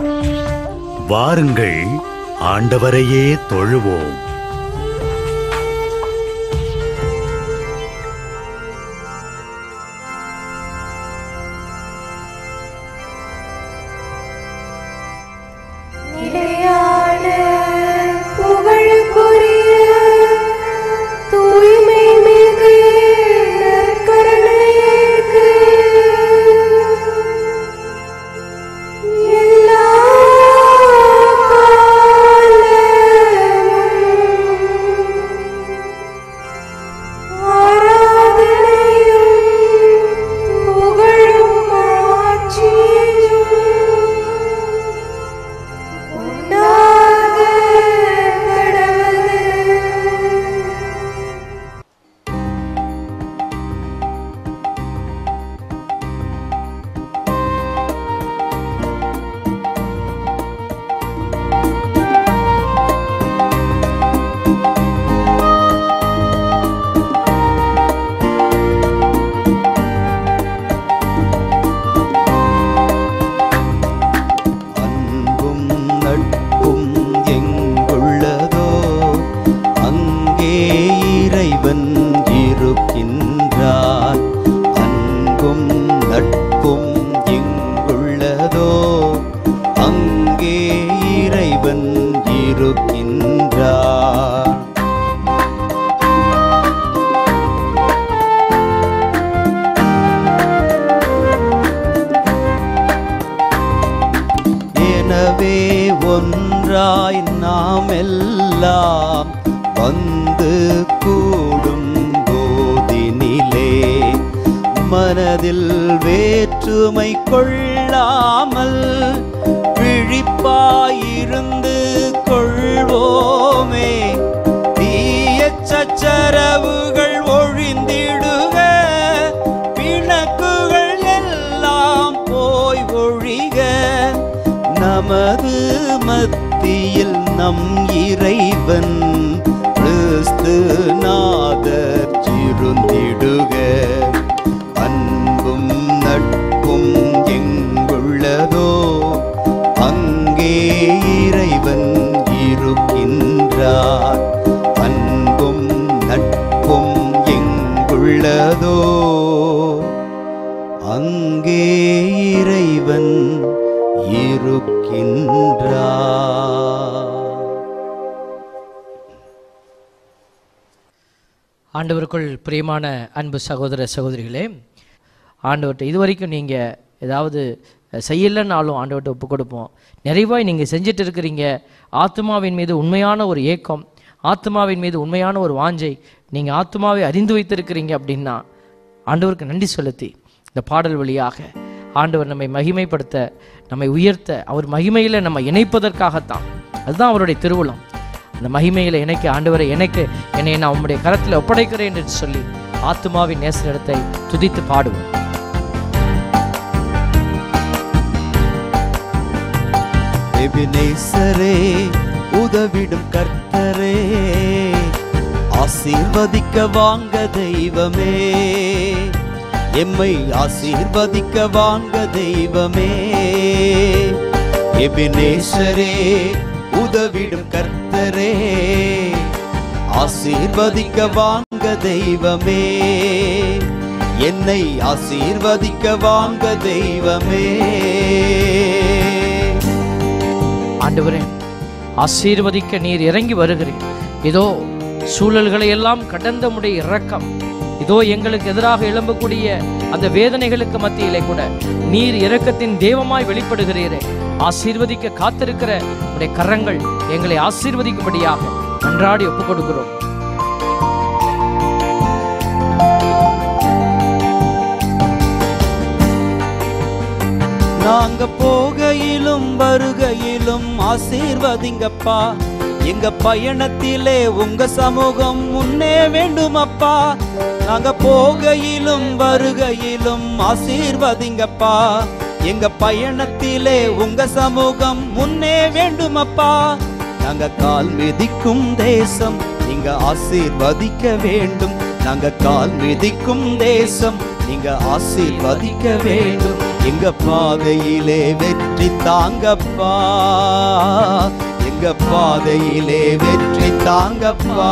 வாருங்கள் ஆண்டவரையே தொழுவோம் நிலையான புகழுக்குரிய தூய்மை மிகு நற்கருணைக்கு எல்லா காலமும் ஆராதனையும் புகழும் ஆட்சியும் உண்டாக கடவுளே அன்பும் நட்பும் எங்குள்ளதோ அங்கே இறைவன் இருக்கின்றார் அன்பும் நட்பும் எங்குள்ளதோ அங்கே இறைவன் இருக்கின்றார் எனவே ஒன்றாய் நாம் எல்லாம் வந்து கூடும் போதினிலே மனதில் வேற்றுமை கொள்ளாமல் விழிப்பாயிருந்து கொள்வோமே தீய சச்சரவுகள் ஒழிந்திடுக பிணக்குகள் எல்லாம் போய் ஒழிக நமது மத்தியில் நம் இறைவன் கிறிஸ்து நாதர் இருந்திடுக அன்பும் நட்பும் எங்குள்ளதோ அங்கே இறைவன் இருக்கின்றார் அன்பும் நட்பும் எங்குள்ளதோ அங்கே இறைவன் இருக்கின்றார் ஆண்டவருக்குள் பிரியமான அன்பு சகோதர சகோதரிகளே ஆண்டவர்கிட்ட இதுவரைக்கும் நீங்கள் ஏதாவது செய்யலைன்னாலும் ஆண்டவர்கிட்ட ஒப்பு கொடுப்போம் நிறைவாய் நீங்கள் செஞ்சுட்டு இருக்கிறீங்க ஆத்மாவின் மீது உண்மையான ஒரு ஏக்கம் ஆத்மாவின் மீது உண்மையான ஒரு வாஞ்சை நீங்கள் ஆத்மாவை அறிந்து வைத்திருக்கிறீங்க அப்படின்னா ஆண்டவருக்கு நன்றி செலுத்தி இந்த பாடல் வழியாக ஆண்டவர் நம்மை மகிமைப்படுத்த நம்மை உயர்த்த அவர் மகிமையில் நம்ம இணைப்பதற்காகத்தான் அதுதான் அவருடைய திருவுளம் அந்த மகிமையில் இணைக்க ஆண்டவரை எனக்கு என்னை நான் உம்முடைய கரத்தில் ஒப்படைக்கிறேன் என்று சொல்லி ஆத்மாவின் நேசரிடத்தை துதித்து பாடுவோம் எபினேசரே உதவிடும் கர்த்தரே ஆசீர்வதிக்க வாங்க தெய்வமே எம்மை ஆசீர்வதிக்க வாங்க தெய்வமே எபினேசரே உதவிடும் கர்த்தரே ஆசீர்வதிக்க வாங்க தெய்வமே என்னை ஆசீர்வதிக்க வாங்க தெய்வமே ஆண்டவரே ஆசீர்வதிக்க நீர் இறங்கி வருகிறீர் இதோ சூழல்களை எல்லாம் கடந்த முடைய இரக்கம் இதோ எங்களுக்கு எதிராக எழும்பக்கூடிய அந்த வேதனைகளுக்கு மத்தியிலே கூட நீர் இரக்கத்தின் தெய்வமாய் வெளிப்படுகிறீரே ஆசீர்வதிக்க காத்திருக்கிற உடைய கரங்கள் எங்களை ஆசீர்வதிக்கும்படியாக அன்றாடி ஒப்புக் கொடுக்கிறோம் நாங்க போகையிலும் வருகையிலும் ஆசீர்வதிங்கப்பா எங்க பயணத்திலே உங்க சமூகம் முன்னே வேண்டுமப்பா நாங்க போகையிலும் வருகையிலும் ஆசீர்வதிங்கப்பா எங்க பயணத்திலே உங்க சமூகம் முன்னே வேண்டுமப்பா நாங்க கால் மிதிக்கும் தேசம் நீங்க ஆசீர்வதிக்க வேண்டும் நாங்க கால் மிதிக்கும் தேசம் நீங்க ஆசீர்வதிக்க வேண்டும் எங்க பாதையிலே வெற்றி தாங்கப்பா எங்க பாதையிலே வெற்றி தாங்கப்பா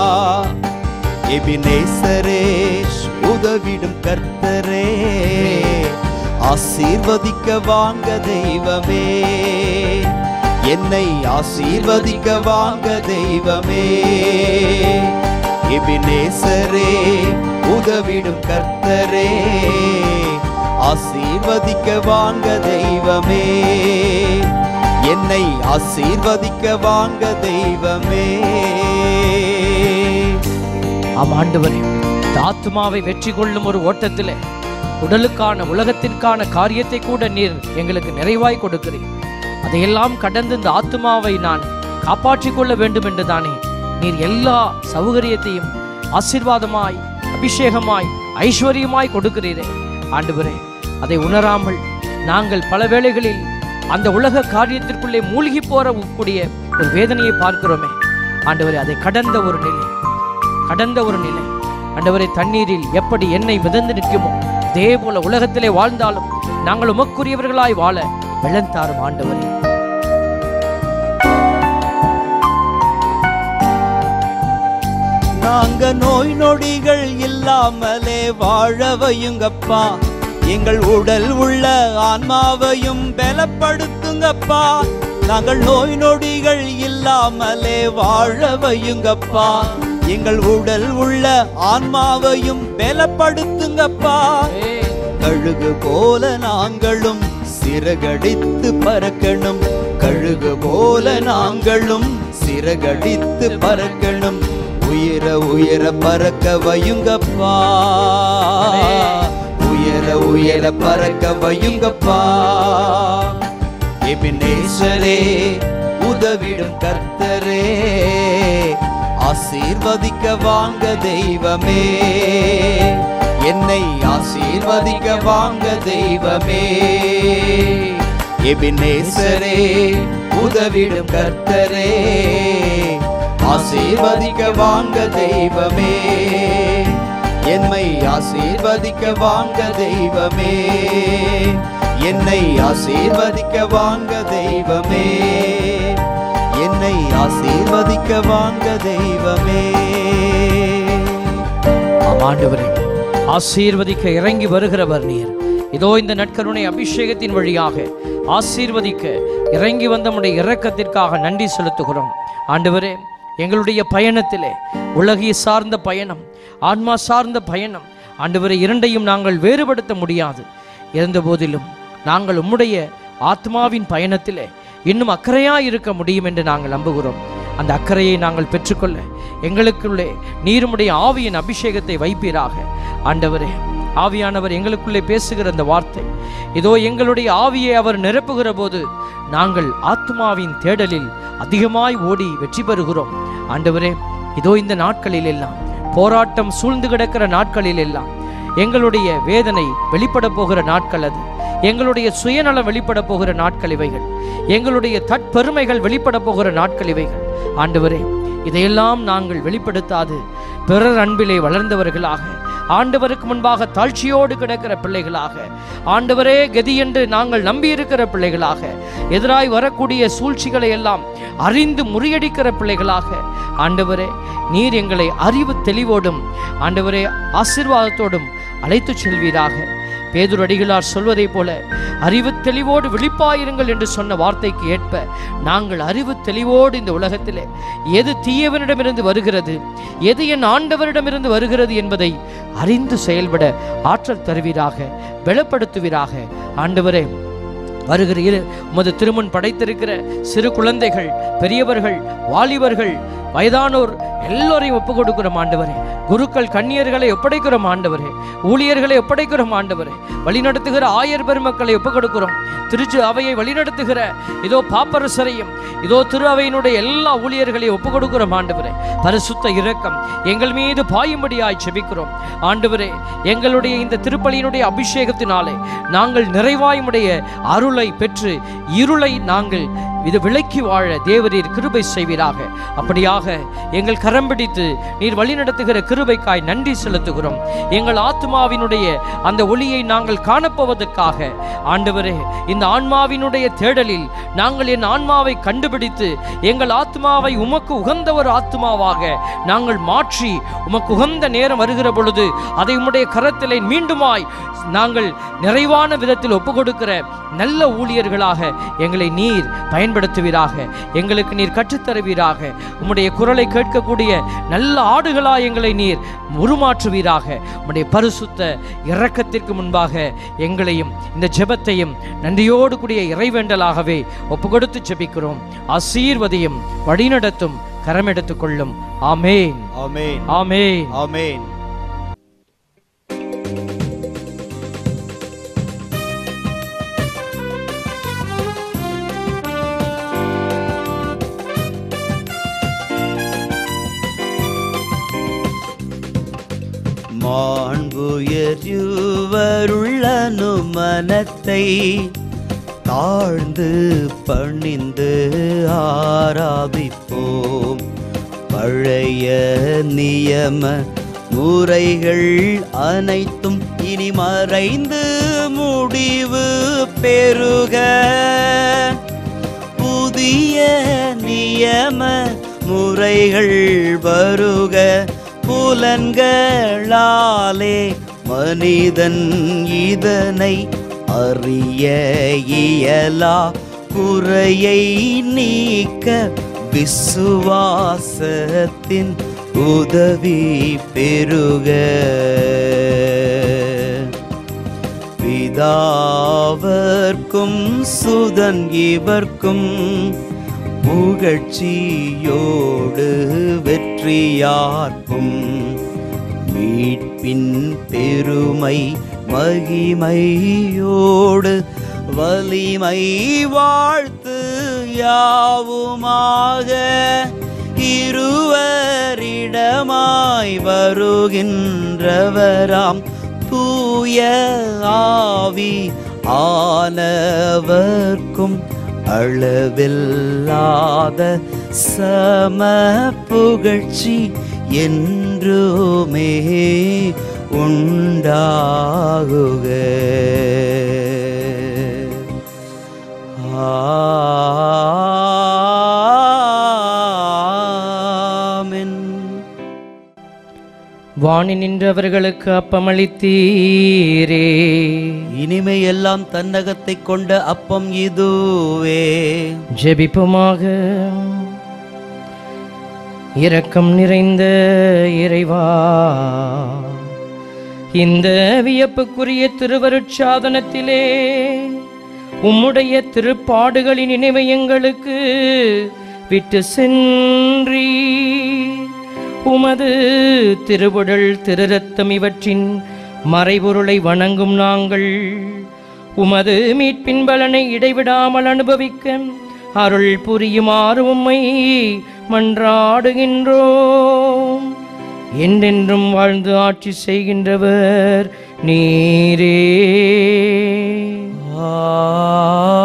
எபினேசரே உதவிடும் கர்த்தரே ஆசீர்வதிக்க வாங்க தெய்வமே என்னை ஆசீர்வதிக்க வாங்க தெய்வமே எபினேசரே உதவிடும் கர்த்தரே ஆசீர்வதிக்க வாங்க தெய்வமே என்னை ஆசீர்வதிக்க வாங்க தெய்வமே ஆம் ஆண்டவரே இந்த ஆத்துமாவை வெற்றி கொள்ளும் ஒரு ஓட்டத்திலே உடலுக்கான உலகத்திற்கான காரியத்தை கூட நீர் எங்களுக்கு நிறைவாய் கொடுக்கிறீர் அதையெல்லாம் கடந்து இந்த ஆத்துமாவை நான் காப்பாற்றிக் கொள்ள வேண்டும் என்று தானே நீர் எல்லா சௌகரியத்தையும் ஆசீர்வாதமாய் அபிஷேகமாய் ஐஸ்வர்யமாய் கொடுக்கிறீரே ஆண்டவரே அதை உணராமல் நாங்கள் பல வேளைகளில் அந்த உலக காரியத்திற்குள்ளே மூழ்கி போற கூடிய ஒரு வேதனையை பார்க்கிறோமே ஆண்டவரே அதை கடந்த ஒரு நிலை கடந்த ஒரு நிலை ஆண்டவரே தண்ணீரில் எப்படி எண்ணெய் மிதந்து நிற்குமோ அதே போல உலகத்திலே வாழ்ந்தாலும் நாங்கள் உமக்குரியவர்களாய் வாழ வெள்ளந்தாரும் ஆண்டவரே நாங்க நோய் நொடிகள் இல்லாமலே வாழ வையுங்கப்பா எங்கள் உடல் உள்ள ஆன்மாவையும் பலப்படுத்துங்கப்பா நாங்கள் நோய் நொடிகள் இல்லாமலே வாழ வையுங்கப்பா எங்கள் உடல் உள்ள ஆன்மாவையும் பலப்படுத்துங்கப்பா கழுகு போல நாங்களும் சிறகடித்து பறக்கணும் கழுகு போல நாங்களும் சிறகடித்து பறக்கணும் உயர உயர பறக்க வையுங்கப்பா உயர உயர பறக்க வையுங்கப்பா எபினேஸ்வரே உதவிடும் கர்த்தரே ஆசீர்வதிக்க வாங்க தெய்வமே என்னை ஆசீர்வதிக்க வாங்க தெய்வமே எபினேசரே உதவிடும் கர்த்தரே ஆசீர்வதிக்க வாங்க தெய்வமே என்னை ஆசீர்வதிக்க வாங்க தெய்வமே என்னை ஆசீர்வதிக்க வாங்க தெய்வமே என்னை ஆசீர்வதிக்க வாங்க தெய்வமே ஆம் ஆண்டவரே ஆசீர்வதிக்க இறங்கி வருகிறவர் நீர் இதோ இந்த நற்கருணை அபிஷேகத்தின் வழியாக ஆசீர்வதிக்க இறங்கி வந்த நம்முடைய இரக்கத்திற்காக நன்றி செலுத்துகிறோம் ஆண்டவரே எங்களுடைய பயணத்திலே உலகிய சார்ந்த பயணம் ஆன்மா சார்ந்த பயணம் ஆண்டவரே இரண்டையும் நாங்கள் வேறுபடுத்த முடியாது இருந்த போதிலும் நாங்கள் உம்முடைய ஆத்மாவின் பயணத்திலே இன்னும் அக்கறையாய் இருக்க முடியும் என்று நாங்கள் நம்புகிறோம் அந்த அக்கறையை நாங்கள் பெற்றுக்கொள்ள எங்களுக்குள்ளே நீருமுடைய ஆவியின் அபிஷேகத்தை வைப்பீராக ஆண்டவரே ஆவியானவர் எங்களுக்குள்ளே பேசுகிற அந்த வார்த்தை இதோ எங்களுடைய ஆவியை அவர் நிரப்புகிற போது நாங்கள் ஆத்மாவின் தேடலில் அதிகமாய் ஓடி வெற்றி பெறுகிறோம் ஆண்டவரே இதோ இந்த நாட்களில் எல்லாம் போராட்டம் சூழ்ந்து கிடக்கிற நாட்களில் எல்லாம் எங்களுடைய வேதனை வெளிப்பட போகிற நாட்கள் அது எங்களுடைய சுயநலம் வெளிப்பட போகிற நாட்கள் இவைகள் எங்களுடைய தற்பெருமைகள் வெளிப்பட போகிற நாட்கள் இவைகள் ஆண்டவரே இதையெல்லாம் நாங்கள் வெளிப்படுத்தாது பிறர் அன்பிலே வளர்ந்தவர்களாக ஆண்டவருக்கு முன்பாக தாழ்ச்சியோடு கிடக்கிற பிள்ளைகளாக ஆண்டவரே கதி என்று நாங்கள் நம்பியிருக்கிற பிள்ளைகளாக எதிராய் வரக்கூடிய சூழ்ச்சிகளை எல்லாம் அறிந்து முறியடிக்கிற பிள்ளைகளாக ஆண்டவரே நீர் எங்களை அறிவு தெளிவோடும் ஆண்டவரே ஆசீர்வாதத்தோடும் அழைத்துச் செல்வீராக பேதுரு அடிகளார் சொல்வதைப் போல அறிவு தெளிவோடு விழிப்பாயிருங்கள் என்று சொன்ன வார்த்தைக்கு ஏற்ப நாங்கள் அறிவு தெளிவோடு இந்த உலகத்திலே எது தீயவனிடமிருந்து வருகிறது எது என் ஆண்டவரிடமிருந்து வருகிறது என்பதை அறிந்து செயல்பட ஆற்றல் தருவீராக பலப்படுத்துவீராக ஆண்டவரே வருகிற இரு உமது திருமண் படைத்திருக்கிற சிறு குழந்தைகள் பெரியவர்கள் வாலிபர்கள் வயதானோர் எல்லோரையும் ஒப்பு கொடுக்கிறோம் ஆண்டவரே குருக்கள் கன்னியர்களை ஒப்படைக்கிறோம் ஆண்டவரே ஊழியர்களை ஒப்படைக்கிறோம் ஆண்டவரே வழிநடத்துகிற ஆயர் பெருமக்களை ஒப்பு கொடுக்கிறோம் திருச்சு அவையை வழிநடத்துகிற இதோ பாப்பரசரையும் இதோ திரு அவையினுடைய எல்லா ஊழியர்களையும் ஒப்பு கொடுக்கிறோம் ஆண்டவரே பரிசுத்த இரக்கம் எங்கள் மீது பாயும்படியாய் செபிக்கிறோம் ஆண்டவரே எங்களுடைய இந்த திருப்பலியினுடைய அபிஷேகத்தினாலே நாங்கள் நிறைவாயுடைய அருளை பெற்று இருளை நாங்கள் இது விலக்கி வாழ தேவரீர் கிருபை செய்வீராக அப்படியாக எங்கள் கரம் பிடித்து நீர் வழிநடத்துகிற கிருபைக்காய் நன்றி செலுத்துகிறோம் எங்கள் ஆத்மாவினுடைய அந்த ஒளியை நாங்கள் காணப்போவதற்காக ஆண்டவரே இந்த ஆன்மாவினுடைய தேடலில் நாங்கள் என் ஆன்மாவை கண்டுபிடித்து எங்கள் ஆத்மாவை உமக்கு உகந்த ஒரு ஆத்மாவாக நாங்கள் மாற்றி உமக்கு உகந்த நேரம் வருகிற பொழுது அதை உம்முடைய கரத்திலே மீண்டுமாய் நாங்கள் நிறைவான விதத்தில் ஒப்பு கொடுக்கிற நல்ல ஊழியர்களாக எங்களை நீர் பயன்படுத்துவீராக எங்களுக்கு நீர் கற்றுத்தருவீராக உம்முடைய குரலை கேட்கக்கூடிய நல்ல ஆடுகளாய் எங்களை நீர் உருமாற்றுவீராக உம்முடைய பரிசுத்த இரக்கத்திற்கு முன்பாக எங்களையும் இந்த ஜெபத்தையும் நன்றியோடு கூடிய இறைவேண்டலாகவே ஒப்பு கொடுத்து ஜெபிக்கிறோம் ஆசீர்வதியும் வழிநடத்தும் கரமெடுத்துக் கொள்ளும் ஆமேன் ஆமென் ஆமேன் ஆமென் மாண்புயர்வருள்ளனு மனத்தை தாழ்ந்து பணிந்து ஆராதிப்போம் பழைய நியம முறைகள் அனைத்தும் இனி மறைந்து முடிவு பெறுக புதிய நியம முறைகள் வருக புலன்களாலே மனிதன் இதனை அறிய இயலா குறையை நீக்க விசுவாசத்தின் உதவி பெறுக பிதாவர்க்கும் சுதன் இவர்க்கும் புகழ்ச்சியோடு வெற்றியார்க்கும் மீட்பின் பெருமை மகிமையோடு வலிமை வாழ்த்து யாவுமாக இருவரிடமாய் வருகின்றவராம் தூய ஆவி ஆனவர்க்கும் அளவில்லாத சம புகழ்ச்சி என்றுமே உண்டாகுக ஆமென் வாணி நின்றவர்களுக்கு அப்பமளித்தீரே இனிமையெல்லாம் தன்னகத்தை கொண்ட அப்பம் இதுவே ஜெபிப்புமாக இரக்கம் நிறைந்த இறைவா இந்த வியப்புக்குரிய திருவருட்சாதனத்திலே உம்முடைய திருப்பாடுகளின் நினைவை எங்களுக்கு விட்டு சென்றி உமது திருவுடல் திருரத்தம் இவற்றின் மறைபொருளை வணங்கும் நாங்கள் உமது மீட்பின் பலனை இடைவிடாமல் அனுபவிக்க அருள் புரியுமாறு உம்மை மன்றாடுகின்றோம் என்றென்றும் வாழ்ந்து ஆட்சி செய்கின்றவர் நீரே ஆ